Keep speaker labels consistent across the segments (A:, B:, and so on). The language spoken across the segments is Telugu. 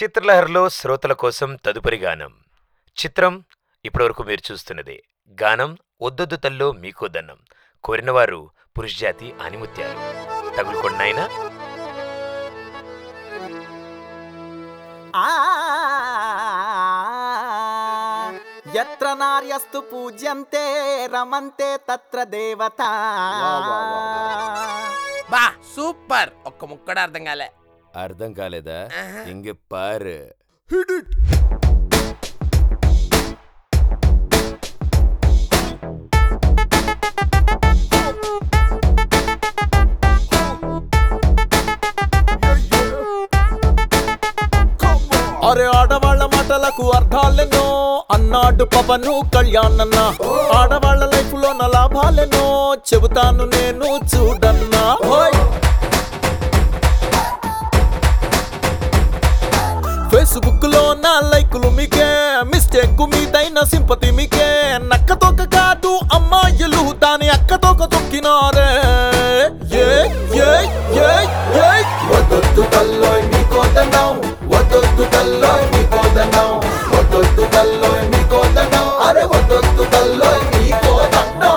A: చిత్రలహరిలో శ్రోతల కోసం తదుపరి గానం చిత్రం ఇప్పటివరకు మీరు చూస్తున్నది గానం ఒద్దొద్దు తల్లో మీకో దన్నం కోరినవారు పురుషజాతి ఆనిముత్యాలు తగులుకొండాయినా
B: ఆ యత్ర నార్యస్తు పూజ్యంతే రమంతే తత్ర దేవత
C: బా సూపర్ ఒక్క ముక్కడ అర్థం కాలే
D: అర్థం కాలేదా
C: ఆహా.
D: ఇంక పారు
B: అరే ఆడవాళ్ళ మాటలకు అర్థాలెన్నో అన్నాడు పవను కళ్యాణన్న ఆడవాళ్ళ లైఫ్ లో నా లాభాలెన్నో చెబుతాను నేను చూడన్నా హోయ్ ఫేస్బుక్ లో నా లైకులు మీకే మిస్టేక్ మీదైన సింపతి మీకే నక్కతోక కాదు అమ్మాయిలు దాని అక్కతోక తొక్కినారే ఏ ఏ ఏ ఏ వదొద్దు తల్లోయ్ మీకోదన్నాం వదొద్దు తల్లోయ్ మీకోదన్నాం వదొద్దు తల్లోయ్ మీకోదన్నాం అరే వదొద్దు తల్లోయ్ మీకోదన్నాం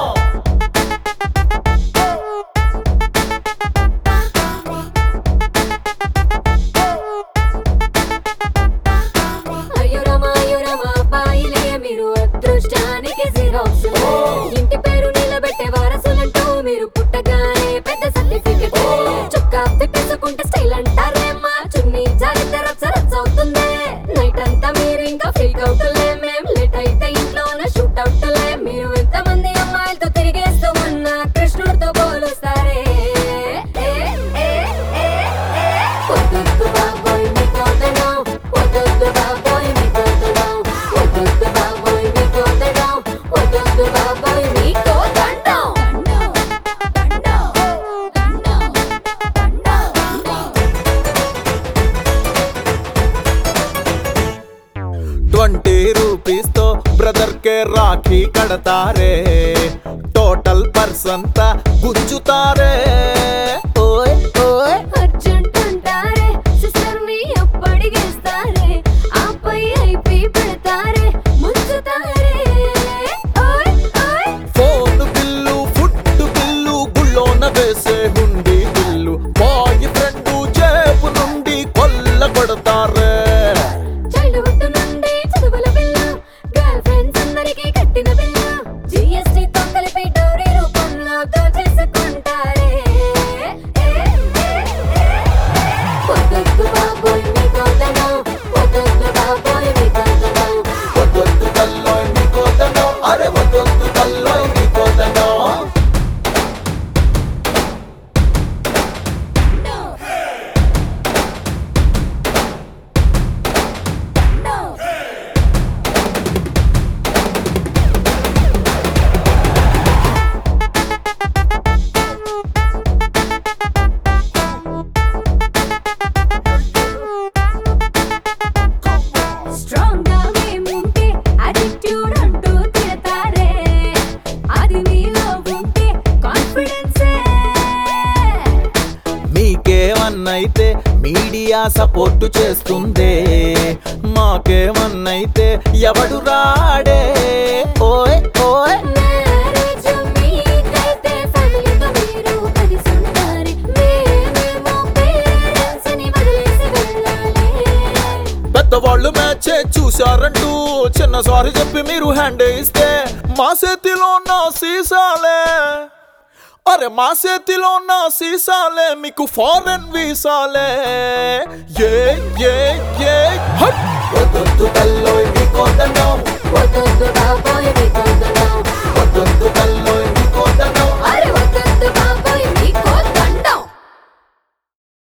E: అయ్యో రామ అయ్యో రామ అబ్బాయిలే మీరు అదృష్టానికి జిరాక్స్ ఇంటి పేరు నిలబెట్టే వారసులంటూ మీరు పుట్టగానే పెద్ద సర్టిఫికెట్ చొక్కా తిప్పేసుకుంటే స్టైల్ అంటారేమ్మా చున్నీ జారితే రచ్చ రచ్చ అవుతుంది నైట్ అంతా మీరు ఇంకా ఫీక్ అవుతులే మేం లేట్ అయితే ఇంట్లోన షూట్ అవుతులే మీరు ఎంతమంది అమ్మాయిలతో తిరిగేస్తూ ఉన్న కృష్ణుడితో పోలుస్తారే ఏ, ఏ, ఏ, ఏ. వద్దొద్దు బాబోయ్ మీకోదనం వద్దొద్దు బాబోయ్ మీకోదనం వద్దొద్దు బాబోయ్ మీకోదనం వద్దొద్దు బాబోయ్ మీకోదండం
B: ట్వంటీ రూపీస్ తో బ్రదర్ కే రాఖీ కడతారే టోటల్ పర్సన్ తా గుంజుతారే ఓయ్ ఓయ్
E: అర్జెంట్ అంటారే సిస్టర్ ని అప్పడిగేస్తారే ఆపై ఐపీ పెడతారే ముంచుతారే ఓయ్ ఓయ్
B: ఫోన్ బిల్లు ఫుడ్ బిల్లు గుళ్ళోన వేసే హుండీ బిల్లు బాయ్ ఫ్రెండ్ జేబు నుండి కొల్ల కొడతారే
E: చైల్డ్హుడ్ నుండి చదువుల బిల్ల గర్ల్ ఫ్రెండ్స్ అందరికీ కట్టిన బిల్ల జిఎస్టీ తో కలిపి డౌరీ రూపంలో దోచేసుకుంటారే ఏ, ఏ, ఏ. వద్దొద్దు బాబోయ్ మీకోదనం వద్దొద్దు బాబోయ్ మీకోదనం
B: వదొద్దు తల్లోయ్ నీకోదనం అరే వదొద్దు తల్లోయ్ నీకోదనం
E: స్ట్రాంగ్ గా మేముంటే అటిట్యూడ్ అంటూ తిడతారే అది మీలో ఉంటే కాన్ఫిడెన్సే
B: మీకేమన్నైతే మీడియా సపోర్టు చేస్తుందే మాకేమన్నైతే ఎవడు రాడే ఓయ్ ఓయ్
E: మ్యారేజ్ మీకైతే ఫ్యామిలీతో మీరు కలిసి ఉండాలి మేమేమో పేరెంట్స్ ని వదిలేసి వెళ్ళాలి
B: పెద్దవాళ్ళు మ్యాచ్ చూశారంటూ చిన్న సారీ చెప్పి మీరు హ్యాండ్ ఇస్తే మా చేతిలో నా సీసాలే అరే మా చేతిలో నా సీసాలే మీకు ఫారెన్ వీసాలే ఏ ఏ ఏ హట్ వదొద్దు తల్లోయ్ నీకోదనం
E: వద్దొద్దు బాబోయ్ మీకు